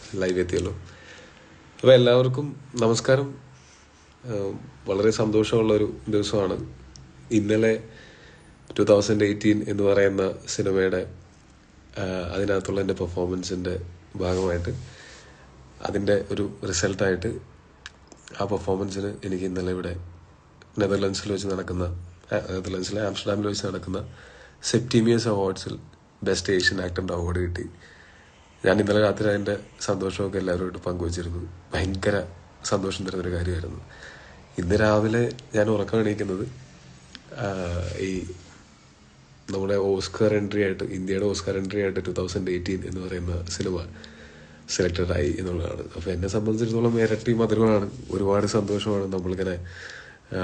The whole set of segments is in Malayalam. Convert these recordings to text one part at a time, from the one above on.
ലൈവ് എത്തിയല്ലോ അപ്പോൾ എല്ലാവർക്കും നമസ്കാരം ആഹ് വളരെ സന്തോഷമുള്ള ഒരു ദിവസമാണ് ഇന്നലെ ടു തൗസൻഡ് എയ്റ്റീൻ എന്ന് പറയുന്ന സിനിമയുടെ ആഹ് അതിനകത്തുള്ള എൻ്റെ പെർഫോമൻസിൻ്റെ ഭാഗമായിട്ട് അതിൻ്റെ ഒരു റിസൾട്ടായിട്ട് ആ പെർഫോമൻസിന് എനിക്ക് ഇന്നലെ ഇവിടെ നെതർലൻഡ്സിൽ വെച്ച് നടക്കുന്ന ആ, നെതർലൻഡ്സിലെ ആംസ്റ്റർഡാമിൽ വെച്ച് നടക്കുന്ന സെപ്റ്റീമിയസ് അവാർഡ്സിൽ ബെസ്റ്റ് ഏഷ്യൻ ആക്ടറിൻ്റെ അവാർഡ് കിട്ടി ഞാൻ ഇന്നലെ രാത്രി അതിൻ്റെ സന്തോഷമൊക്കെ എല്ലാവരോടും പങ്കുവച്ചിരുന്നു ഭയങ്കര സന്തോഷം തരുന്നൊരു കാര്യമായിരുന്നു ഇന്ന് രാവിലെ ഞാൻ ഉറക്കം എണീക്കുന്നത് ആ, ഈ നമ്മുടെ ഓസ്കർ എൻട്രി ആയിട്ട് ഇന്ത്യയുടെ ഓസ്കർ എൻട്രി ആയിട്ട് ടു തൗസൻഡ് എയ്റ്റീൻ എന്ന് പറയുന്ന സിനിമ സെലക്റ്റഡ് ആയി എന്നുള്ളതാണ് അപ്പോൾ എന്നെ സംബന്ധിച്ചിടത്തോളം ഇരട്ടി മധുരമാണ് ഒരുപാട് സന്തോഷമാണ് നമ്മളിങ്ങനെ ആ,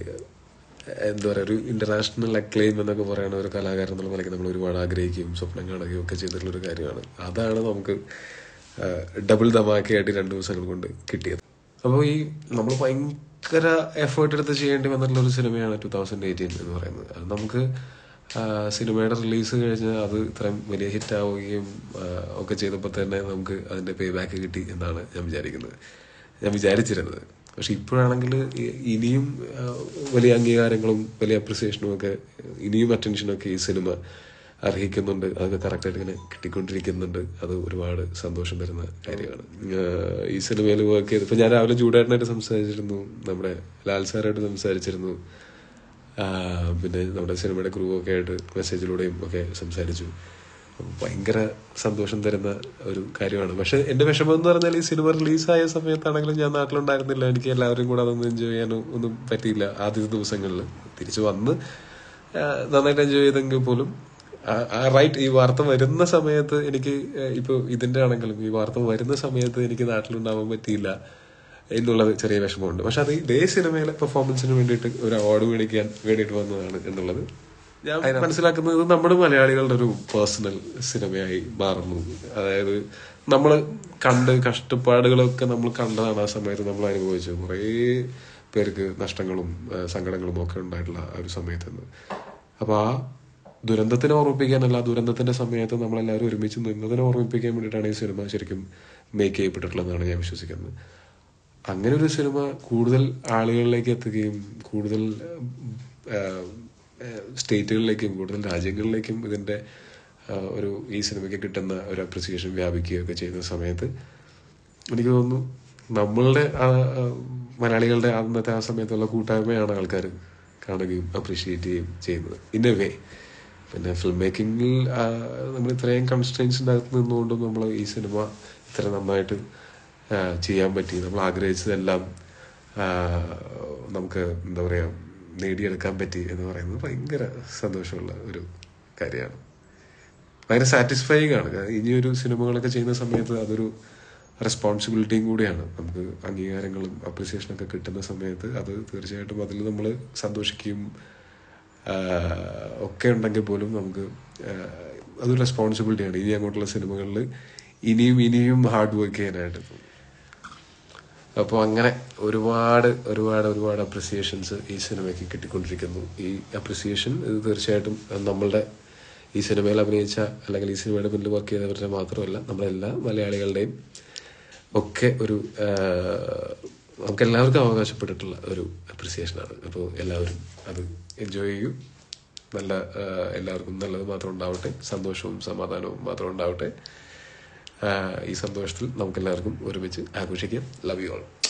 എന്താ പറയുക ഒരു ഇന്റർനാഷണൽ അക്ലെയിം എന്നൊക്കെ പറയുന്ന ഒരു കലാകാരൻ എന്നുള്ള നിലയ്ക്ക് നമ്മൾ ഒരുപാട് ആഗ്രഹിക്കുകയും സ്വപ്നം കാണുകയും ഒക്കെ ചെയ്തിട്ടുള്ള ഒരു കാര്യമാണ് അതാണ് നമുക്ക് ഡബിൾ ധമാക്കയായിട്ട് രണ്ട് ദിവസങ്ങൾ കൊണ്ട് കിട്ടിയത് അപ്പോൾ ഈ നമ്മൾ ഭയങ്കര എഫേർട്ട് എടുത്ത് ചെയ്യേണ്ടി വന്നിട്ടുള്ള ഒരു സിനിമയാണ് ടു തൗസൻഡ് എയ്റ്റീൻ എന്ന് പറയുന്നത് അത് നമുക്ക് ആ, സിനിമയുടെ റിലീസ് കഴിഞ്ഞ് അത് ഇത്രയും വലിയ ഹിറ്റ് ആവുകയും ആ, ഒക്കെ ചെയ്തപ്പോൾ തന്നെ നമുക്ക് അതിന്റെ പേ ബാക്ക് കിട്ടി എന്നാണ് ഞാൻ വിചാരിക്കുന്നത് ഞാൻ വിചാരിച്ചിരുന്നത് പക്ഷെ ഇപ്പോഴാണെങ്കിൽ ഇനിയും ആ, വലിയ അംഗീകാരങ്ങളും വലിയ അപ്രിസിയേഷനും ഒക്കെ ഇനിയും അറ്റൻഷനും ഒക്കെ ഈ സിനിമ അർഹിക്കുന്നുണ്ട് അതൊക്കെ കറക്റ്റായിട്ട് ഇങ്ങനെ കിട്ടിക്കൊണ്ടിരിക്കുന്നുണ്ട് അത് ഒരുപാട് സന്തോഷം തരുന്ന കാര്യമാണ് ആഹ് ഈ സിനിമയിൽ വർക്ക് ചെയ്ത് ഇപ്പൊ ഞാൻ രാവിലെ ചൂടായിട്ടായിട്ട് സംസാരിച്ചിരുന്നു നമ്മുടെ ലാൽ സാറായിട്ട് സംസാരിച്ചിരുന്നു ആഹ് പിന്നെ നമ്മുടെ സിനിമയുടെ ക്രൂ ഒക്കെ ആയിട്ട് മെസ്സേജിലൂടെയും ഒക്കെ സംസാരിച്ചു അപ്പം ഭയങ്കര സന്തോഷം തരുന്ന ഒരു കാര്യമാണ് പക്ഷെ എന്റെ വിഷമം എന്ന് പറഞ്ഞാൽ ഈ സിനിമ റിലീസായ സമയത്താണെങ്കിലും ഞാൻ നാട്ടിലുണ്ടായിരുന്നില്ല എനിക്ക് എല്ലാവരും കൂടെ അതൊന്നും എൻജോയ് ചെയ്യാനോ ഒന്നും പറ്റിയില്ല ആദ്യത്തെ ദിവസങ്ങളിൽ തിരിച്ചു വന്ന് ആഹ് നന്നായിട്ട് എൻജോയ് ചെയ്തെങ്കിൽ പോലും റൈറ്റ് ഈ വാർത്ത വരുന്ന സമയത്ത് എനിക്ക് ആഹ് ഇപ്പൊ ഇതിന്റെ ആണെങ്കിലും ഈ വാർത്ത വരുന്ന സമയത്ത് എനിക്ക് നാട്ടിലുണ്ടാവാൻ പറ്റിയില്ല എന്നുള്ളത് ചെറിയ വിഷമമുണ്ട് പക്ഷെ അത് ഇതേ സിനിമയിലെ പെർഫോമൻസിന് വേണ്ടിയിട്ട് ഒരു അവാർഡ് മേടിക്കാൻ വേണ്ടിയിട്ട് വന്നതാണ് എന്നുള്ളത് ഞാൻ മനസ്സിലാക്കുന്നത് ഇത് നമ്മുടെ മലയാളികളുടെ ഒരു പേഴ്സണൽ സിനിമയായി മാറുന്നു അതായത് നമ്മൾ കണ്ട് കഷ്ടപ്പാടുകളൊക്കെ നമ്മൾ കണ്ടതാണ് ആ സമയത്ത് നമ്മൾ അനുഭവിച്ചു കുറേ പേർക്ക് നഷ്ടങ്ങളും ആ, സങ്കടങ്ങളും ഒക്കെ ഉണ്ടായിട്ടുള്ള ആ ഒരു സമയത്ത് അപ്പൊ ആ ദുരന്തത്തിനെ ഓർമ്മിപ്പിക്കാനല്ല ആ ദുരന്തത്തിന്റെ സമയത്ത് നമ്മളെല്ലാവരും ഒരുമിച്ച് നിന്നതിനെ ഓർമ്മിപ്പിക്കാൻ വേണ്ടിയിട്ടാണ് ഈ സിനിമ ശരിക്കും മേക്ക് ചെയ്യപ്പെട്ടിട്ടുള്ളതെന്നാണ് ഞാൻ വിശ്വസിക്കുന്നത് അങ്ങനെ ഒരു സിനിമ കൂടുതൽ ആളുകളിലേക്ക് എത്തുകയും കൂടുതൽ ആ, ആ, സ്റ്റേറ്റുകളിലേക്കും കൂടുതൽ രാജ്യങ്ങളിലേക്കും ഇതിന്റെ ആ, ഒരു ഈ സിനിമയ്ക്ക് കിട്ടുന്ന ഒരു അപ്രിസിയേഷൻ വ്യാപിക്കുകയൊക്കെ ചെയ്യുന്ന സമയത്ത് എനിക്ക് തോന്നുന്നു നമ്മളുടെ ആ, ആ, മലയാളികളുടെ അന്നത്തെ ആ സമയത്തുള്ള കൂട്ടായ്മയാണ് ആൾക്കാർ കാണുകയും അപ്രീഷിയേറ്റ് ചെയ്യുകയും ചെയ്യുന്നത് ഇൻ എ വേ പിന്നെ ഫിലിം മേക്കിങ്ങിൽ നമ്മൾ ഇത്രയും കൺസ്ട്രെയിൻസിൻ്റെ അകത്ത് നിന്നുകൊണ്ടും നമ്മൾ ഈ സിനിമ ഇത്ര നന്നായിട്ട് ആ, ചെയ്യാൻ പറ്റി നമ്മൾ ആഗ്രഹിച്ചതെല്ലാം ആ, നമുക്ക് എന്താ പറയുക നേടിയെടുക്കാൻ പറ്റി എന്ന് പറയുന്നത് ഭയങ്കര സന്തോഷമുള്ള ഒരു കാര്യമാണ് ഭയങ്കര സാറ്റിസ്ഫൈങ് ആണ് കാരണം ഇനിയൊരു സിനിമകളൊക്കെ ചെയ്യുന്ന സമയത്ത് അതൊരു റെസ്പോൺസിബിലിറ്റിയും കൂടിയാണ് നമുക്ക് അംഗീകാരങ്ങളും അപ്രിസിയേഷനും ഒക്കെ കിട്ടുന്ന സമയത്ത് അത് തീർച്ചയായിട്ടും അതിൽ നമ്മൾ സന്തോഷിക്കുകയും ആഹ്, ഒക്കെ ഉണ്ടെങ്കിൽ പോലും നമുക്ക് ആഹ്, അതൊരു റെസ്പോൺസിബിലിറ്റിയാണ് ഇനി അങ്ങോട്ടുള്ള സിനിമകളിൽ ഇനിയും ഇനിയും ഹാർഡ് വർക്ക് ചെയ്യാനായിട്ട് അപ്പോൾ അങ്ങനെ ഒരുപാട് ഒരുപാട് ഒരുപാട് അപ്രിസിയേഷൻസ് ഈ സിനിമയ്ക്ക് കിട്ടിക്കൊണ്ടിരിക്കുന്നു ഈ അപ്രിസിയേഷൻ ഇത് തീർച്ചയായിട്ടും നമ്മളുടെ ഈ സിനിമയിൽ അഭിനയിച്ച അല്ലെങ്കിൽ ഈ സിനിമയുടെ പിന്നിൽ വർക്ക് ചെയ്തവരുടെ മാത്രമല്ല നമ്മളെല്ലാ മലയാളികളുടെയും ഒക്കെ ഒരു നമുക്ക് എല്ലാവർക്കും അവകാശപ്പെട്ടിട്ടുള്ള ഒരു അപ്രിസിയേഷനാണ് അപ്പോൾ എല്ലാവരും അത് എൻജോയ് ചെയ്യൂ നല്ല ആ, എല്ലാവർക്കും നല്ലത് മാത്രം ഉണ്ടാവട്ടെ സന്തോഷവും സമാധാനവും മാത്രം ഉണ്ടാവട്ടെ ആ, ഈ സന്തോഷത്തിൽ നമുക്ക് എല്ലാവർക്കും ഒരുമിച്ച് ആഘോഷിക്കാം ലവ് യു ഓൾ